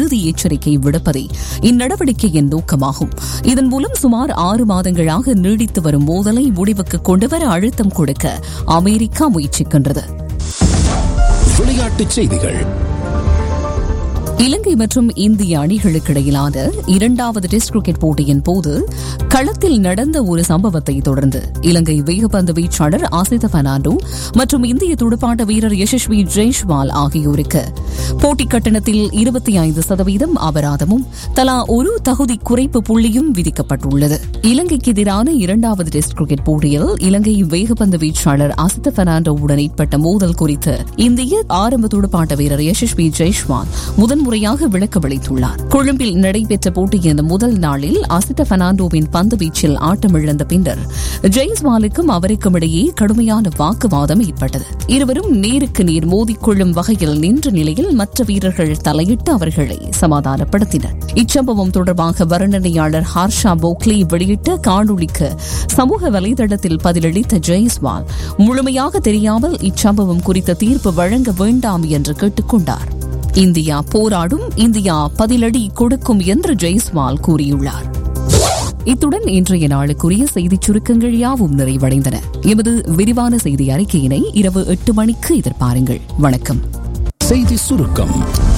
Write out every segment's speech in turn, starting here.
இறுதி எச்சரிக்கை விடுப்பதே இந்நடவடிக்கையின் நோக்கமாகும் இதன் மூலம் சுமார் ஆறு மாதங்களாக நீடித்து வரும் மோதலை முடிவுக்கு கொண்டுவர அழுத்தம் கொடுக்க அமெரிக்கா முயற்சிக்கின்றது விளையாட்டுச் செய்திகள் இலங்கை மற்றும் இந்திய அணிகளுக்கு இடையிலான இரண்டாவது டெஸ்ட் கிரிக்கெட் போட்டியின் போது களத்தில் நடந்த ஒரு சம்பவத்தை தொடர்ந்து இலங்கை வேகப்பந்து வீச்சாளர் ஆசித பெர்னாண்டோ மற்றும் இந்திய துடுப்பாட்ட வீரர் யசஸ்வி ஜெய்ஷ்வால் ஆகியோருக்கு போட்டி கட்டணத்தில் இருபத்தி ஐந்து சதவீதம் அபராதமும் தலா ஒரு தகுதி குறைப்பு புள்ளியும் விதிக்கப்பட்டுள்ளது இலங்கைக்கு எதிரான இரண்டாவது டெஸ்ட் கிரிக்கெட் போட்டியில் இலங்கை வேகப்பந்து வீச்சாளர் அசித பெர்னாண்டோவுடன் ஏற்பட்ட மோதல் குறித்து இந்திய ஆரம்ப துடுப்பாட்ட வீரர் யசஸ்வி ஜெய்ஷ்வால் முதன்முறையாக விளக்கமளித்துள்ளார் கொழும்பில் நடைபெற்ற போட்டியின் முதல் நாளில் அசித பெர்னாண்டோவின் பந்து வீச்சில் ஆட்டமிழந்த பின்னர் ஜெய்ஸ்வாலுக்கும் அவருக்கும் இடையே கடுமையான வாக்குவாதம் ஏற்பட்டது இருவரும் நேருக்கு நேர் மோதிக்கொள்ளும் வகையில் நின்ற நிலையில் மற்ற வீரர்கள் தலையிட்டு அவர்களை சமாதானப்படுத்தினர் இச்சம்பவம் தொடர்பாக வர்ணனையாளர் ஹார்ஷா போக்லே வெளியிட்ட காணொளிக்கு சமூக வலைதளத்தில் பதிலளித்த ஜெய்ஸ்வால் முழுமையாக தெரியாமல் இச்சம்பவம் குறித்த தீர்ப்பு வழங்க வேண்டாம் என்று கேட்டுக் கொண்டார் இந்தியா போராடும் இந்தியா பதிலடி கொடுக்கும் என்று ஜெய்ஸ்வால் கூறியுள்ளார் இத்துடன் இன்றைய நாளுக்குரிய செய்திச் சுருக்கங்கள் யாவும் நிறைவடைந்தன எமது விரிவான செய்தி அறிக்கையினை இரவு எட்டு மணிக்கு எதிர்பாருங்கள் வணக்கம் செய்தி சுருக்கம்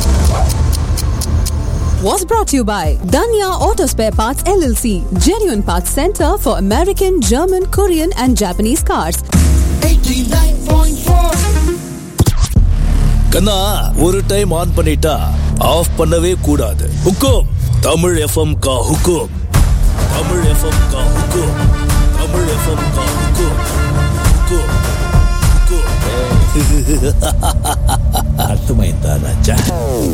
was brought to you by Danya Auto Spare Parts LLC, genuine parts center for American, German, Korean, and Japanese cars. கண்ணா ஒரு டைம் ஆன் பண்ணிட்டா ஆஃப் பண்ணவே கூடாது ஹுக்கும் தமிழ் எஃப்எம் கா ஹுக்கும் தமிழ் எஃப்எம் கா ஹுக்கும் தமிழ் எஃப்எம் கா ஹுக்கும் ஹுக்கும் ஹுக்கும் அர்த்தமாயிருந்தா ராஜா